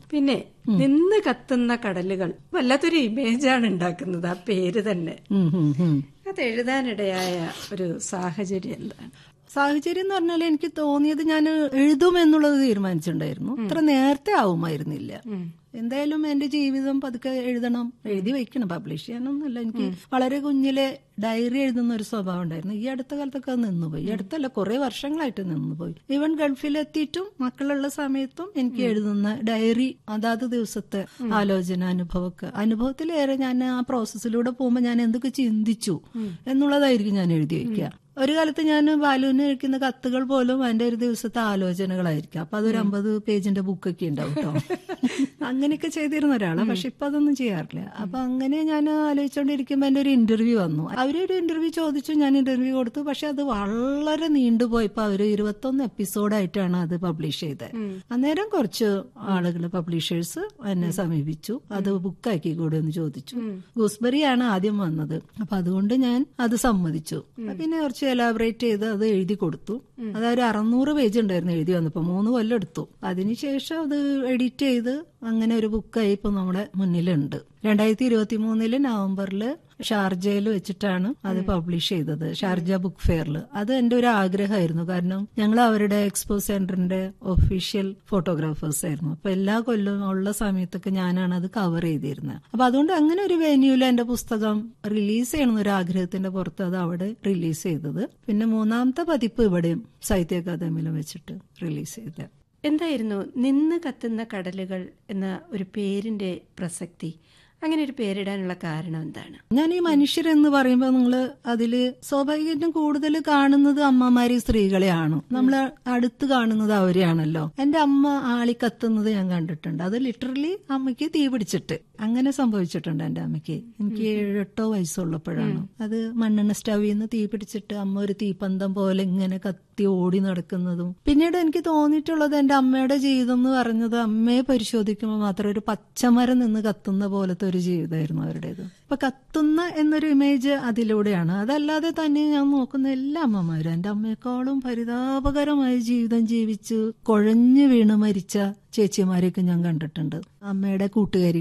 പിന്നെ നിന്ന് കത്തുന്ന കടലുകൾ വല്ലാത്തൊരു ഇമേജാണ് ഉണ്ടാക്കുന്നത് ആ പേര് തന്നെ ഉം, ഉം, ഉം. അത് എഴുതാനിടയായ ഒരു സാഹചര്യം എന്താണ് സാഹചര്യം എന്ന് പറഞ്ഞാൽ എനിക്ക് തോന്നിയത് ഞാൻ എഴുതുമെന്നുള്ളത് തീരുമാനിച്ചിട്ടുണ്ടായിരുന്നു അത്ര നേരത്തെ ആവുമായിരുന്നില്ല എന്തായാലും എന്റെ ജീവിതം പതുക്കെ എഴുതണം എഴുതി വെക്കണം പബ്ലിഷ് ചെയ്യാനൊന്നുമല്ല എനിക്ക് വളരെ കുഞ്ഞിലെ ഡയറി എഴുതുന്ന ഒരു സ്വഭാവം ഉണ്ടായിരുന്നു ഈ അടുത്ത കാലത്തൊക്കെ അത് നിന്നുപോയി ഈ അടുത്തല്ല കുറെ വർഷങ്ങളായിട്ട് നിന്നുപോയി ഈവൻ ഗൾഫിലെത്തിയിട്ടും മക്കളുള്ള സമയത്തും എനിക്ക് എഴുതുന്ന ഡയറി അതാത് ദിവസത്തെ ആലോചന അനുഭവമൊക്കെ അനുഭവത്തിലേറെ ഞാൻ ആ പ്രോസസ്സിലൂടെ പോകുമ്പോൾ ഞാൻ എന്തൊക്കെ ചിന്തിച്ചു എന്നുള്ളതായിരിക്കും ഞാൻ എഴുതി വെക്കുക ഒരു കാലത്ത് ഞാൻ ബാലുവിന് കഴിക്കുന്ന കത്തുകൾ പോലും അതിന്റെ ഒരു ദിവസത്തെ ആലോചനകളായിരിക്കും അപ്പൊ അതൊരു അമ്പത് പേജിന്റെ ബുക്കൊക്കെ ഉണ്ടാവും കേട്ടോ അങ്ങനെയൊക്കെ ചെയ്തിരുന്ന ഒരാളാണ് പക്ഷെ ഇപ്പൊ അതൊന്നും ചെയ്യാറില്ല അപ്പൊ അങ്ങനെ ഞാൻ ആലോചിച്ചുകൊണ്ടിരിക്കുമ്പോ എന്റെ ഒരു ഇന്റർവ്യൂ വന്നു അവരൊരു ഇന്റർവ്യൂ ചോദിച്ചു ഞാൻ ഇന്റർവ്യൂ കൊടുത്തു പക്ഷെ അത് വളരെ നീണ്ടുപോയപ്പോ അവര് ഇരുപത്തൊന്ന് എപ്പിസോഡായിട്ടാണ് അത് പബ്ലിഷ് ചെയ്തത് അന്നേരം കുറച്ച് ആളുകൾ പബ്ലിഷേഴ്സ് എന്നെ സമീപിച്ചു അത് ബുക്കാക്കി കൂടെ എന്ന് ചോദിച്ചു ഗൂസ്ബറി ആണ് ആദ്യം വന്നത് അപ്പൊ അതുകൊണ്ട് ഞാൻ അത് സമ്മതിച്ചു പിന്നെ കുറച്ച് എലാബറേറ്റ് ചെയ്ത് അത് എഴുതി കൊടുത്തു അത് ഒരു അറുന്നൂറ് പേജ് ഉണ്ടായിരുന്നു എഴുതി വന്നപ്പോ മൂന്ന് കൊല്ലം എടുത്തു അതിനുശേഷം അത് എഡിറ്റ് ചെയ്ത് അങ്ങനെ ഒരു ബുക്കായി ഇപ്പൊ നമ്മുടെ മുന്നിലുണ്ട് രണ്ടായിരത്തി ഇരുപത്തി മൂന്നില് നവംബറില് ഷാർജയിൽ വെച്ചിട്ടാണ് അത് പബ്ലിഷ് ചെയ്തത് ഷാർജ ബുക്ക് ഫെയറിൽ അത് എന്റെ ഒരു ആഗ്രഹമായിരുന്നു കാരണം ഞങ്ങൾ അവരുടെ എക്സ്പോ സെന്ററിന്റെ ഒഫീഷ്യൽ ഫോട്ടോഗ്രാഫേഴ്സ് ആയിരുന്നു അപ്പൊ എല്ലാ കൊല്ലവും ഉള്ള സമയത്തൊക്കെ ഞാനാണ് അത് കവർ ചെയ്തിരുന്നത് അപ്പൊ അതുകൊണ്ട് അങ്ങനെ ഒരു വെന്യൂല് എന്റെ പുസ്തകം റിലീസ് ചെയ്യണമെന്ന് ഒരു ആഗ്രഹത്തിന്റെ പുറത്ത് അത് അവിടെ റിലീസ് ചെയ്തത് പിന്നെ മൂന്നാമത്തെ പതിപ്പ് ഇവിടെയും സാഹിത്യ അക്കാദമിയിലും വെച്ചിട്ട് റിലീസ് ചെയ്തത് എന്തായിരുന്നു നിന്ന് കത്തുന്ന കടലുകൾ എന്ന ഒരു പേരിന്റെ പ്രസക്തി അങ്ങനെ ഒരു പേരിടാനുള്ള കാരണം എന്താണ് ഞാൻ ഈ മനുഷ്യരെന്ന് പറയുമ്പോൾ നിങ്ങൾ അതില് സ്വാഭാവികമായിട്ടും കൂടുതൽ കാണുന്നത് അമ്മമാരി സ്ത്രീകളെയാണ് നമ്മൾ അടുത്ത് കാണുന്നത് അവരെയാണല്ലോ എന്റെ അമ്മ ആളി കത്തുന്നത് ഞാൻ കണ്ടിട്ടുണ്ട് അത് ലിറ്ററലി അമ്മയ്ക്ക് തീ പിടിച്ചിട്ട് അങ്ങനെ സംഭവിച്ചിട്ടുണ്ട് എന്റെ അമ്മയ്ക്ക് എനിക്ക് ഏഴെട്ടോ വയസ്സുള്ളപ്പോഴാണ് അത് മണ്ണെണ്ണ സ്റ്റവിൽ നിന്ന് തീ പിടിച്ചിട്ട് അമ്മ ഒരു തീപ്പന്തം പോലെ ഇങ്ങനെ കത്തി ഓടി നടക്കുന്നതും പിന്നീട് എനിക്ക് തോന്നിയിട്ടുള്ളത് എന്റെ അമ്മയുടെ ജീവിതം എന്ന് പറഞ്ഞത് അമ്മയെ പരിശോധിക്കുമ്പോൾ മാത്രം ഒരു പച്ചമരം നിന്ന് കത്തുന്ന പോലത്തെ ഒരു ജീവിതമായിരുന്നു അവരുടേത് അപ്പൊ കത്തുന്ന എന്നൊരു ഇമേജ് അതിലൂടെയാണ് അതല്ലാതെ തന്നെ ഞാൻ നോക്കുന്ന എല്ലാ അമ്മമാരും എന്റെ അമ്മയെക്കാളും പരിതാപകരമായ ജീവിതം ജീവിച്ച് കുഴഞ്ഞു വീണ് മരിച്ച ചേച്ചിമാരെയൊക്കെ ഞാൻ കണ്ടിട്ടുണ്ട് അമ്മയുടെ കൂട്ടുകാരി